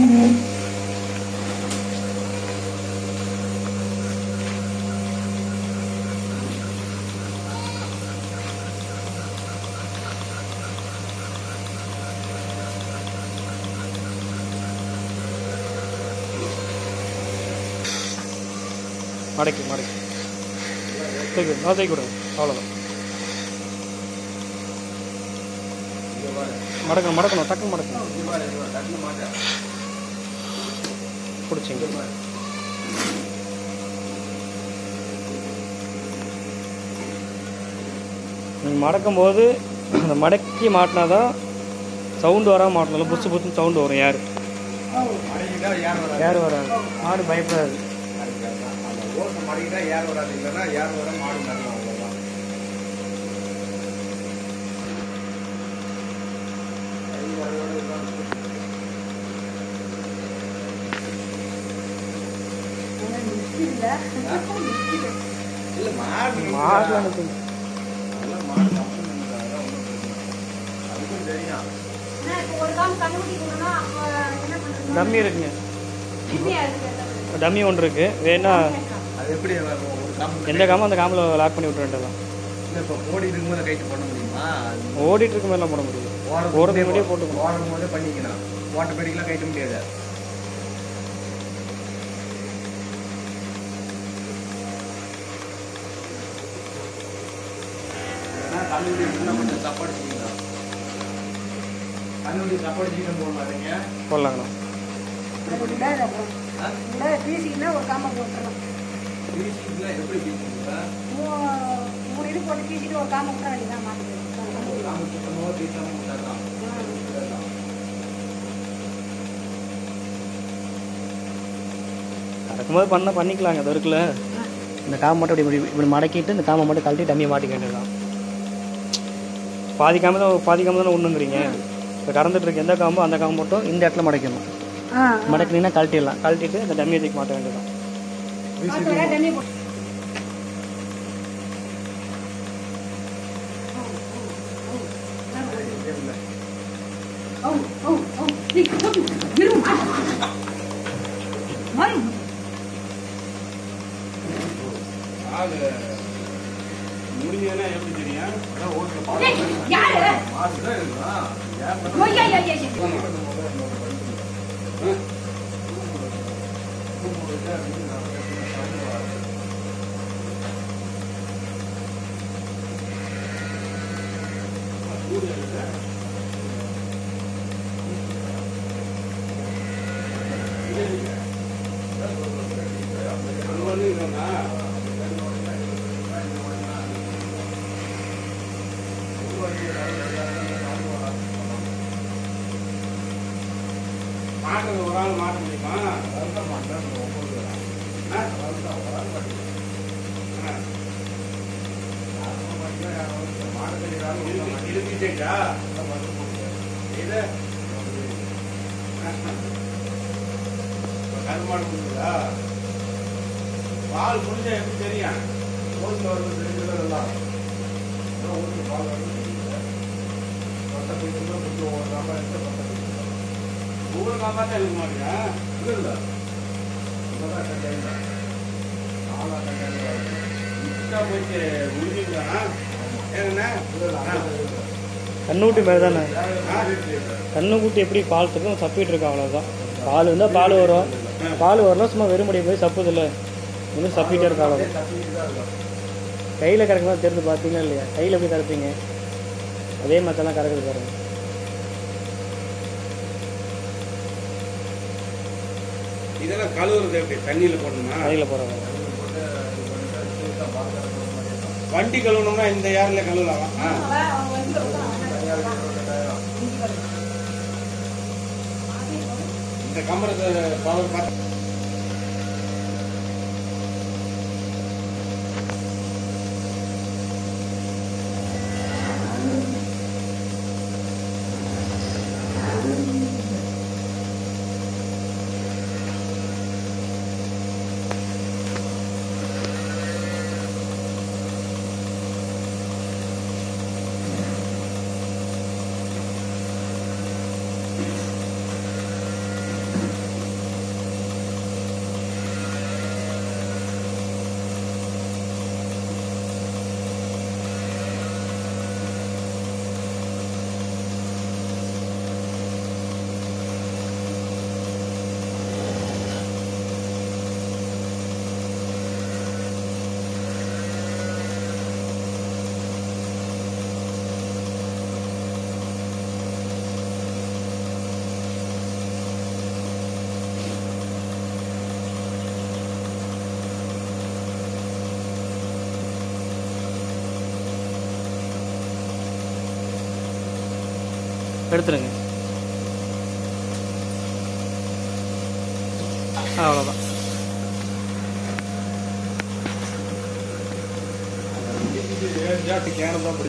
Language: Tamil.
மடக்கி மடக்கி தூக்கி நான் தூக்கி விடுங்க அவ்வளோதான் மடக்கணும் மடக்கணும் டக்குன்னு மடக்கணும் பிடிச்சிங்க நீங்கள் மடக்கும் போது அந்த மடக்கி மாட்டினா தான் சவுண்டு வராமல் மாட்டணும் புதுசு புதுசு சவுண்டு வரும் யார் மடக்கிட்டா ஏர் வராது யார் வராது மாடு பயப்படாது அந்த ஓசை மடக்கிட்டா ஏர் வராது இல்லைன்னா ஏர் வர மாடு நல்லா அவ்வளோதான் இல்லை மாடு மாடு எனக்கு அதெல்லாம் மாடு கம்பெனி அதெல்லாம் ஒன்றும் அதுக்கும் தெரியும் ஒரு காம் கண்டுபிடி கொடுக்கணும் அப்போ என்ன பண்ணுறது டம்மி இருக்குங்க இல்லையா அதுக்கு டம்மி ஒன்று இருக்கு வேணா அது எப்படி வரும்? ஒரு காம்பு எந்த காமோ அந்த காமில் லாக் பண்ணி விட்டுற வேண்டியதான் இல்லை இப்போ ஓடி இருக்கும்போது கைட்டு பண்ண முடியுமா ஓடிட்டு இருக்க மாதிரிலாம் போட முடியும் ஓடுறதுக்கு முன்னாடியே போட்டுக்கணும் ஓடும் போதே பண்ணிக்கணும் ஓட்டப்படிக்கெல்லாம் கைட்ட முடியாது இல்லைன்னா கல்லூரி இன்னும் கொஞ்சம் சாப்பாடு செய்யணும் கல்லூரி சாப்பாடு சீக்கிரம் போட மாட்டீங்க போடலாங்கண்ணா பீசிங்கன்னா ஒரு காம்பை போட்டுடலாம் பீச்சிங்லாம் எப்படி பீச்சிங்களா மூ- மூணு இது போட்டு பீசிட்டு ஒரு காம்பை விட்டுற வேண்டியதான் மாட்டுக்கு காம சுத்தமாக பீச்சாமல் விட்டாதான் கறக்கும்போது பண்ண பண்ணிக்கலாங்க அது இருக்குல்ல இந்த காம்பை மட்டும் இப்படி இப்படி இப்படி மடக்கிட்டு இந்த காம்பை மட்டும் கழட்டி டம்மியை மாட்டிக்க வேண்டியதுதான் பாதி காம்பு தான் பாதி காம்பு தானே ஒன்றுங்கிறீங்க இப்போ கறந்துட்டு இருக்க எந்த காம்போ அந்த காம்பு மட்டும் இந்த இடத்துல மடக்கணும் ஆ மடக்கினீங்கன்னா கழட்டிடலாம் கழட்டிட்டு இந்த டம்மியை தூக்கி மாட்ட வேண்டியதான் தண்ணி போட்டு ஆளு முடிஞ்சதுன்னா எப்படி தெரியும் அதான் ஓட்டுல பால் யாரு மாடு தான் இருக்கும் ஏன் பண்ண ஐயா, ஐயா, ஐயா, ஐயா. மாட்டுறது ஒரு ஆள் மாட்ட முடியுமா ஆ? இருக்கு- இருக்குச்சேக்கா? இது? இப்ப கருப்பு மாடு கொடுக்குதா? பால் குடிச்சா எப்படி தெரியும் ஓட்டுல வருது தெரிஞ்சது எல்லாம் அதான் ஓட்டுல பால் வருது தெரியுது. பட்டை பீச்சுன்னா கொஞ்சம் ஒரு நாம எடுத்து பட்டை பீச்சு. உங்களுக்கு காப்பாற்ற இருக்க மாட்டேங்க இல்லை இல்லை இப்பதான் கல்யாணம் தான். நாலா கல்யாணம் தான். இப்படிதான் போயிட்டு உறுதிங்களா ஏங்கண்ணா கண்ணுக்குட்டி மாதிரி தானே ஆ? கண்ணுக்குட்டி எப்படி பால் தக்கும் சப்பிட்டு இருக்கா அவ்வளோதான் பால் இருந்தால் பால் வரும் பால் வரலாம் சும்மா வெறுமடி போய் சப்புது இல்லை இன்னும் சப்பிட்டே இருக்கா அவ்வளோதான் தப்பிட்டு தான் இருக்கும். கையில் கறக்கும்போது தெரிஞ்சு பார்த்தீங்களா இல்லையா கையில் எப்படி கறப்பீங்க அதே மற்றெல்லாம் கறக்குது பாருங்க இதெல்லாம் கழுவுறது எப்படி தண்ணியில போடணுமா கையில் போகிறவங்க வண்டி கழுவணும்னா இந்த யாரில் கழுவலாம் ஆ. அவங்க வந்து இந்த கம்பரத்தை பவர் பார்த்து எடுத்துருங்க அவ்வளோதான் ஏன் ஜாட்டு கேனை தான்